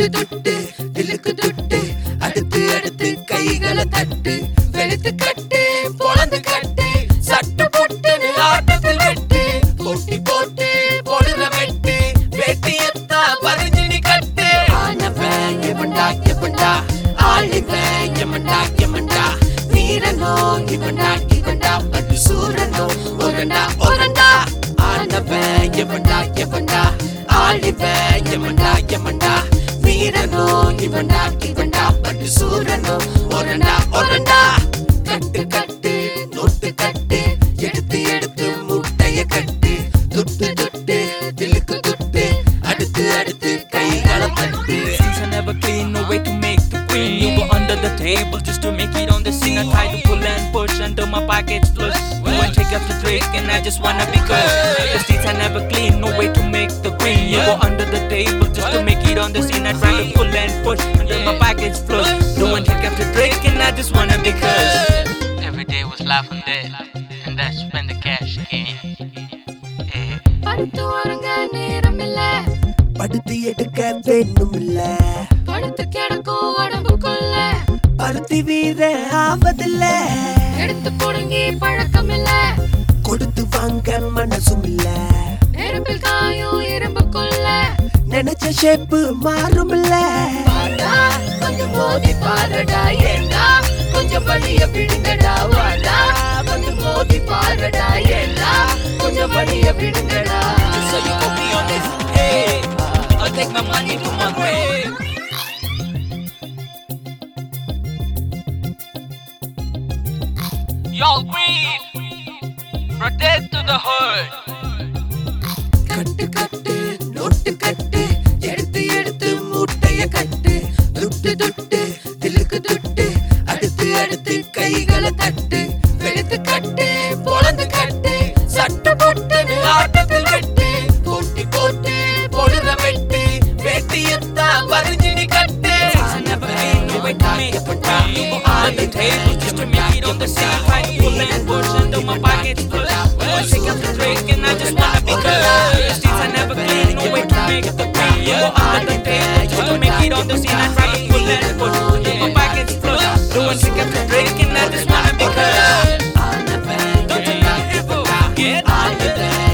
தொட்டு திலுக்கு தொட்டு அடுத்து அடுத்து கைகளை தட்டு வெளுத்து கட்டு பொழந்து கட்டு சட்டு பொட்டுன்னு ஆட்டத்தில் வெட்டு போட்டி போட்டு பொழுத வெட்டு வேட்டியத்தா பறிஞ்சினி கட்டு ஆனவன் எவன்டா எவன்டா ஆளிவன் எமன்டா எமன்டா வீரனோ இவன்டா இவன்டா பட்டு சூரனோ ஒரண்டா ஒரண்டா ஆனவன் எவன்டா எவன்டா ஆளிவன் எமன்டா எமன்டா வீரனோ இவன்டா இவன்டா பட்டு சூரனோ ஒரண்டா ஒரண்டா கட்டு கட்டு நொட்டு கட்டு எடுத்து எடுத்து முட்டைய கட்டு துட்டு துட்டு திலுக்கு துட்டு அடுத்து அடுத்து கைகளை தட்டு Since I never clean, no way to make the queen. You were under the table just to make it on the scene. I tried to pull and push until my pockets flush. You won't take up the trick, and I just wanna be good. The streets I never clean, no way to make the queen. You were under the table just to make it on the scene. I tried to pull and push until my pockets flush. No one take up the trick, and I just wanna be good. Every day was life and death, and that's when the cash came. Yeah. படுத்து உறங்க நேரம் இல்ல படுத்து எடுக்க வேணுமில்ல படுத்து கிடக்கும் உடம்புக்குள்ள பருத்தி வீர ஆவதில்ல எடுத்து புடுங்கி பழக்கம் இல்ல கொடுத்து வாங்க மனசும் இல்ல நெருப்பில் காயும் இரும்புக்குள்ள நினைச்ச ஷேப்பு மாறும் இல்ல வாடா, கொஞ்சம் மோதி பாருடா ஏண்டா கொஞ்சம் படிய விடுங்கடா வாடா கொஞ்சம் மோதி பாருடா ஏண்டா கொஞ்சம் படிய விடுங்கடா Just so you gon' be on this. Hey, I'll take my money to my grave. Y'all green, protect to the hood. கட்டு கட்டு நோட்டு கட்டு எடுத்து எடுத்து மூட்டைய கட்டு துட்டு துட்டு திலுக்கு துட்டு அடுத்து அடுத்து கைகளை தட்டு வெளுத்து கட்டு பொழந்து கட்டு சட்டு பொட்டுன்னு ஆட்டத்தில் வெட்டு போட்டி போட்டு பொழுத வெட்டு வேட்டியத்தா பறிஞ்சினி கட்டு I never came no way to make the queen. You were under the table just to make it on the scene. Try to pull and push until my pockets full. You won't take up the trick, and I just wanna be good. The streets I never clean, no way to make the queen. You were under the table just to make it on the scene. I try to pull and push until my pockets full. You won't take up the trick, and I just wanna be good. Don't you ever get out of there.